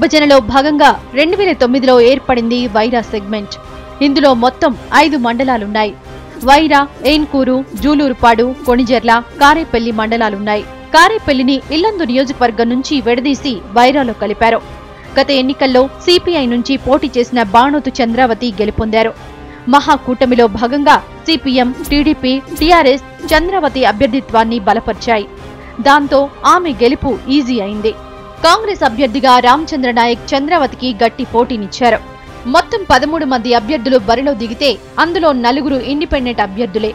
పునర్విభజనలో భాగంగా రెండు వేల తొమ్మిదిలో ఏర్పడింది వైరా సెగ్మెంట్ ఇందులో మొత్తం ఐదు మండలాలున్నాయి వైరా ఏన్కూరు జూలూరుపాడు కొణిజర్ల కారేపల్లి మండలాలున్నాయి కారేపల్లిని ఇల్లందు నియోజకవర్గం నుంచి విడదీసి వైరాలో కలిపారు గత ఎన్నికల్లో సిపిఐ నుంచి పోటీ చేసిన బాణోతు చంద్రావతి గెలుపొందారు మహాకూటమిలో భాగంగా సిపిఎం టీడీపీ టీఆర్ఎస్ చంద్రావతి అభ్యర్థిత్వాన్ని బలపర్చాయి దాంతో ఆమె గెలుపు ఈజీ అయింది కాంగ్రెస్ అభ్యర్థిగా రామచంద్ర నాయక్ చంద్రావతికి గట్టి పోటీనిచ్చారు మొత్తం పదమూడు మంది అభ్యర్థులు బరిలో దిగితే అందులో నలుగురు ఇండిపెండెంట్ అభ్యర్థులే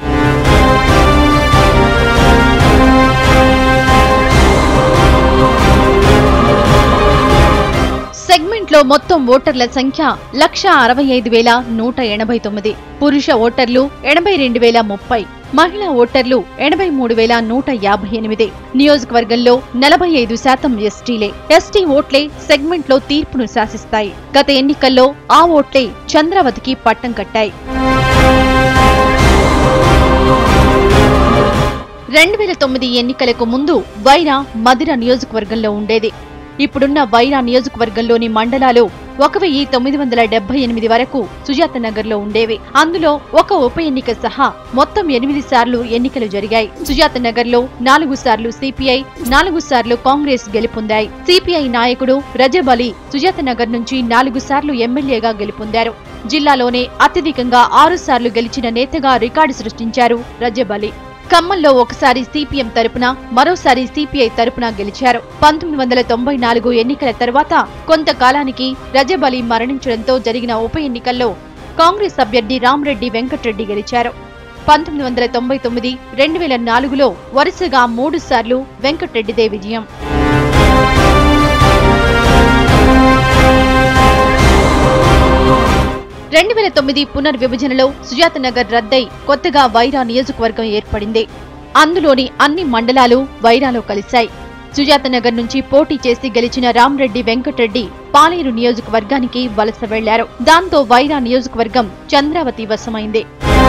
సెగ్మెంట్ లో మొత్తం ఓటర్ల సంఖ్య లక్ష అరవై ఐదు వేల నూట ఎనభై తొమ్మిది పురుష ఓటర్లు ఎనభై రెండు వేల ముప్పై మహిళా ఓటర్లు ఎనభై మూడు వేల నూట యాభై ఎనిమిది నియోజకవర్గంలో నలభై ఐదు శాతం ఎస్టీలే ఎస్టీ ఓట్లే సెగ్మెంట్ లో తీర్పును శాసిస్తాయి గత ఎన్నికల్లో ఆ ఓట్లే చంద్రావతికి పట్టం కట్టాయి రెండు వేల తొమ్మిది ఎన్నికలకు ముందు వైరా మదిర నియోజకవర్గంలో ఉండేది ఇప్పుడున్న వైరా నియోజకవర్గంలోని మండలాలు ఒక వెయ్యి తొమ్మిది వందల డెబ్బై ఎనిమిది వరకు సుజాత నగర్లో ఉండేవి అందులో ఒక ఉప ఎన్నిక సహా మొత్తం ఎనిమిది సార్లు ఎన్నికలు జరిగాయి సుజాత నగర్లో నాలుగు సార్లు సిపిఐ నాలుగు సార్లు కాంగ్రెస్ గెలుపొందాయి సిపిఐ నాయకుడు రజబ్ అలీ సుజాత నగర్ నుంచి నాలుగు సార్లు ఎమ్మెల్యేగా గెలుపొందారు జిల్లాలోనే అత్యధికంగా ఆరు సార్లు గెలిచిన నేతగా రికార్డు సృష్టించారు రజబ్ అలీ ఖమ్మంలో ఒకసారి సిపిఎం తరపున మరోసారి సిపిఐ తరపున గెలిచారు పంతొమ్మిది వందల తొంభై నాలుగు ఎన్నికల తర్వాత కొంతకాలానికి రజబ్ అలీ మరణించడంతో జరిగిన ఉప ఎన్నికల్లో కాంగ్రెస్ అభ్యర్థి రామరెడ్డి వెంకట్రెడ్డి గెలిచారు పంతొమ్మిది వందల తొంభై తొమ్మిది రెండు వేల నాలుగులో వరుసగా మూడు సార్లు వెంకట్రెడ్డిదే విజయం రెండు వేల తొమ్మిది పునర్విభజనలో సుజాత నగర్ రద్దై కొత్తగా వైరా నియోజకవర్గం ఏర్పడింది అందులోని అన్ని మండలాలు వైరాలో కలిశాయి సుజాత నగర్ నుంచి పోటీ చేసి గెలిచిన రామరెడ్డి వెంకటరెడ్డి పాలేరు నియోజకవర్గానికి వలస వెళ్లారు దాంతో వైరా నియోజకవర్గం చంద్రావతి వశమైంది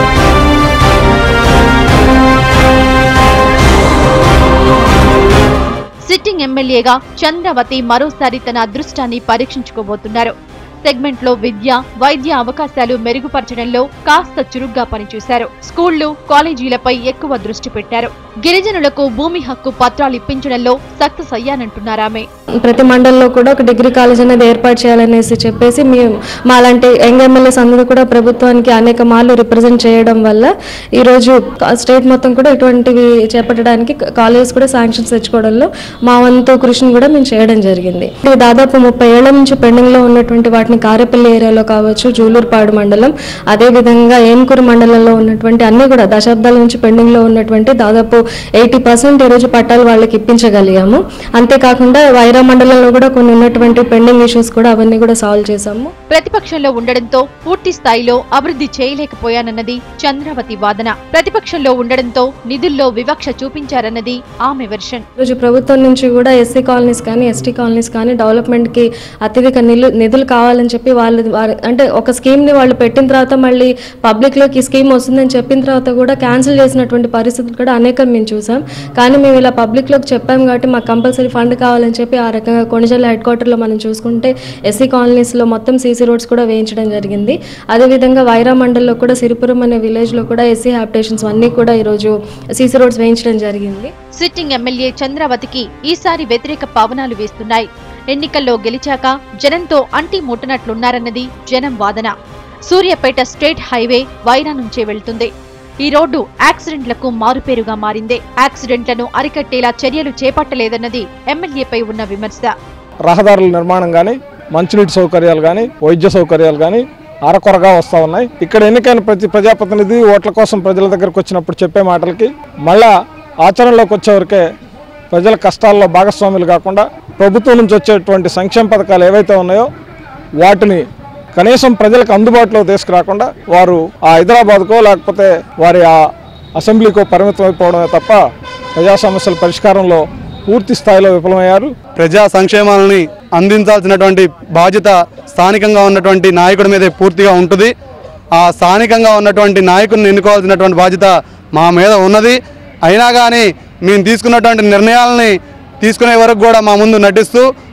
సిట్టింగ్ ఎమ్మెల్యేగా చంద్రావతి మరోసారి తన అదృష్టాన్ని పరీక్షించుకోబోతున్నారు సెగ్మెంట్ లో విద్య వైద్య అవకాశాలు మెరుగుపరచడంలో కాస్త చురుగ్గా పనిచేశారు స్కూళ్లు కాలేజీలపై ఎక్కువ దృష్టి పెట్టారు గిరిజనులకు భూమి హక్కు పత్రాలు ఇప్పించడంలో సక్సెస్ అయ్యానంటున్నారామె ప్రతి మండలంలో కూడా ఒక డిగ్రీ కాలేజ్ అనేది ఏర్పాటు చేయాలనేసి చెప్పేసి మేము మా లాంటి యంగ్ ఎమ్మెల్యేస్ అందరూ కూడా ప్రభుత్వానికి అనేక మార్లు రిప్రజెంట్ చేయడం వల్ల ఈరోజు స్టేట్ మొత్తం కూడా ఇటువంటివి చేపట్టడానికి కాలేజెస్ కూడా శాంక్షన్స్ తెచ్చుకోవడంలో మా వంతు కృషిని కూడా మేము చేయడం జరిగింది ఇది దాదాపు ముప్పై ఏళ్ల నుంచి పెండింగ్లో ఉన్నటువంటి వాటిని కారేపల్లి ఏరియాలో కావచ్చు జూలూరుపాడు మండలం అదేవిధంగా ఏన్కూరు మండలంలో ఉన్నటువంటి అన్ని కూడా దశాబ్దాల నుంచి పెండింగ్లో ఉన్నటువంటి దాదాపు ఎయిటీ పర్సెంట్ ఈరోజు పట్టాలు వాళ్ళకి ఇప్పించగలిగాము అంతేకాకుండా వైరా మండలంలో కూడా కొన్ని ఉన్నటువంటి పెండింగ్ ఇష్యూస్ కూడా అవన్నీ కూడా సాల్వ్ చేశాము ప్రతిపక్షంలో ఉండడంతో పూర్తి స్థాయిలో అభివృద్ధి చేయలేకపోయానన్నది చంద్రావతి వాదన ప్రతిపక్షంలో ఉండడంతో నిధుల్లో వివక్ష చూపించారన్నది ఆమె వెర్షన్ ఈరోజు ప్రభుత్వం నుంచి కూడా ఎస్సీ కాలనీస్ కానీ ఎస్టీ కాలనీస్ కానీ డెవలప్మెంట్కి అత్యధిక నిలు నిధులు కావాలని చెప్పి వాళ్ళు వారి- అంటే ఒక స్కీమ్ని వాళ్ళు పెట్టిన తర్వాత మళ్ళీ పబ్లిక్లోకి ఈ స్కీమ్ వస్తుందని చెప్పిన తర్వాత కూడా క్యాన్సిల్ చేసినటువంటి పరిస్థితులు కూడా అనేకం మేము చూసాం కానీ మేము ఇలా పబ్లిక్లోకి చెప్పాం కాబట్టి మాకు కంపల్సరీ ఫండ్ కావాలని చెప్పి ఆ రకంగా కొణిజల్ల హెడ్ క్వార్టర్లో మనం చూసుకుంటే ఎస్సీ కాలనీస్లో మొత్తం సీసీ రోడ్స్ కూడా వేయించడం జరిగింది అదేవిధంగా వైరా మండల్లో కూడా సిరిపురం అనే విలేజ్లో కూడా ఎస్సీ హ్యాబిటేషన్స్ అన్నీ కూడా ఈరోజు సీసీ రోడ్స్ వేయించడం జరిగింది సిట్టింగ్ ఎమ్మెల్యే చంద్రావతికి ఈసారి వ్యతిరేక పవనాలు వేస్తున్నాయి ఎన్నికల్లో గెలిచాక జనంతో అంటి ముట్టనట్లున్నారన్నది జనం వాదన సూర్యాపేట స్టేట్ హైవే వైరా నుంచే వెళ్తుంది ఈ రోడ్డు యాక్సిడెంట్లకు మారుపేరుగా మారింది యాక్సిడెంట్లను అరికట్టేలా చర్యలు చేపట్టలేదన్నది ఎమ్మెల్యేపై ఉన్న విమర్శ రహదారుల నిర్మాణం కానీ మంచినీటి సౌకర్యాలు కానీ వైద్య సౌకర్యాలు కానీ అరకొరగా వస్తూ ఉన్నాయి ఇక్కడ ఎన్నికైన ప్రతి ప్రజాప్రతినిధి ఓట్ల కోసం ప్రజల దగ్గరకు వచ్చినప్పుడు చెప్పే మాటలకి మళ్ళా ఆచరణలోకి వచ్చేవరకే ప్రజల కష్టాల్లో భాగస్వాములు కాకుండా ప్రభుత్వం నుంచి వచ్చేటువంటి సంక్షేమ పథకాలు ఏవైతే ఉన్నాయో వాటిని కనీసం ప్రజలకు అందుబాటులో తీసుకురాకుండా వారు ఆ హైదరాబాద్కో లేకపోతే వారి ఆ అసెంబ్లీకో పరిమితం అయిపోవడమే తప్ప ప్రజా సమస్యల పరిష్కారంలో పూర్తి స్థాయిలో విఫలమయ్యారు ప్రజా సంక్షేమాలని అందించాల్సినటువంటి బాధ్యత స్థానికంగా ఉన్నటువంటి నాయకుడి మీదే పూర్తిగా ఉంటుంది ఆ స్థానికంగా ఉన్నటువంటి నాయకుడిని ఎన్నుకోవాల్సినటువంటి బాధ్యత మా మీద ఉన్నది అయినా కానీ మేము తీసుకున్నటువంటి నిర్ణయాలని తీసుకునే వరకు కూడా మా ముందు నటిస్తూ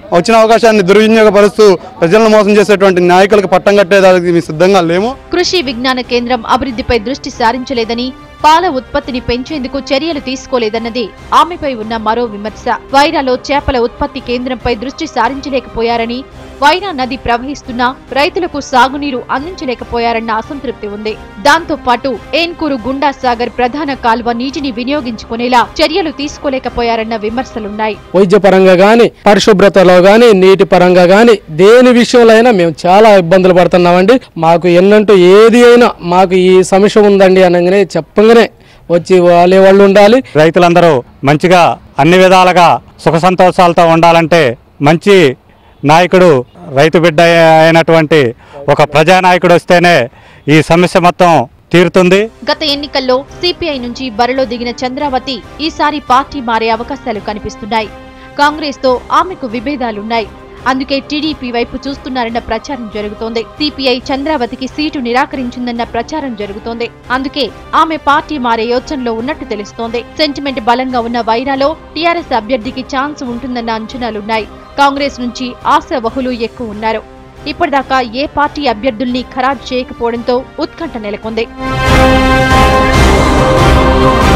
వచ్చిన అవకాశాన్ని దుర్వినియోగపరుస్తూ ప్రజలను మోసం చేసేటువంటి నాయకులకు పట్టం కట్టేదానికి మేము సిద్ధంగా లేము కృషి విజ్ఞాన కేంద్రం అభివృద్ధిపై దృష్టి సారించలేదని పాల ఉత్పత్తిని పెంచేందుకు చర్యలు తీసుకోలేదన్నది ఆమెపై ఉన్న మరో విమర్శ వైరాలో చేపల ఉత్పత్తి కేంద్రంపై దృష్టి సారించలేకపోయారని వైరా నది ప్రవహిస్తున్నా రైతులకు సాగునీరు అందించలేకపోయారన్న అసంతృప్తి ఉంది దాంతో పాటు ఏన్కూరు గుండా సాగర్ ప్రధాన కాల్వ నీటిని వినియోగించుకునేలా చర్యలు తీసుకోలేకపోయారన్న విమర్శలున్నాయి వైద్య పరంగా కానీ పరిశుభ్రతలో కానీ నీటి పరంగా కానీ దేని విషయంలో అయినా మేము చాలా ఇబ్బందులు పడుతున్నామండి మాకు ఎన్నంటూ ఏది అయినా మాకు ఈ సమస్య ఉందండి అనగానే చెప్పగానే వచ్చి వాళ్ళే వాళ్ళు ఉండాలి రైతులందరూ మంచిగా అన్ని విధాలుగా సుఖ సంతోషాలతో ఉండాలంటే మంచి నాయకుడు రైతు బిడ్డ అయినటువంటి ఒక ప్రజానాయకుడు వస్తేనే ఈ సమస్య మొత్తం తీరుతుంది గత ఎన్నికల్లో సిపిఐ నుంచి బరిలో దిగిన చంద్రావతి ఈసారి పార్టీ మారే అవకాశాలు కనిపిస్తున్నాయి కాంగ్రెస్ తో ఆమెకు విభేదాలున్నాయి అందుకే టీడీపీ వైపు చూస్తున్నారన్న ప్రచారం జరుగుతోంది సిపిఐ చంద్రావతికి సీటు నిరాకరించిందన్న ప్రచారం జరుగుతోంది అందుకే ఆమె పార్టీ మారే యోచనలో ఉన్నట్టు తెలుస్తోంది సెంటిమెంట్ బలంగా ఉన్న వైరాలో టీఆర్ఎస్ అభ్యర్థికి ఛాన్స్ ఉంటుందన్న అంచనాలున్నాయి కాంగ్రెస్ నుంచి ఆశావహులు ఎక్కువ ఉన్నారు ఇప్పటిదాకా ఏ పార్టీ అభ్యర్థుల్ని ఖరారు చేయకపోవడంతో ఉత్కంఠ నెలకొంది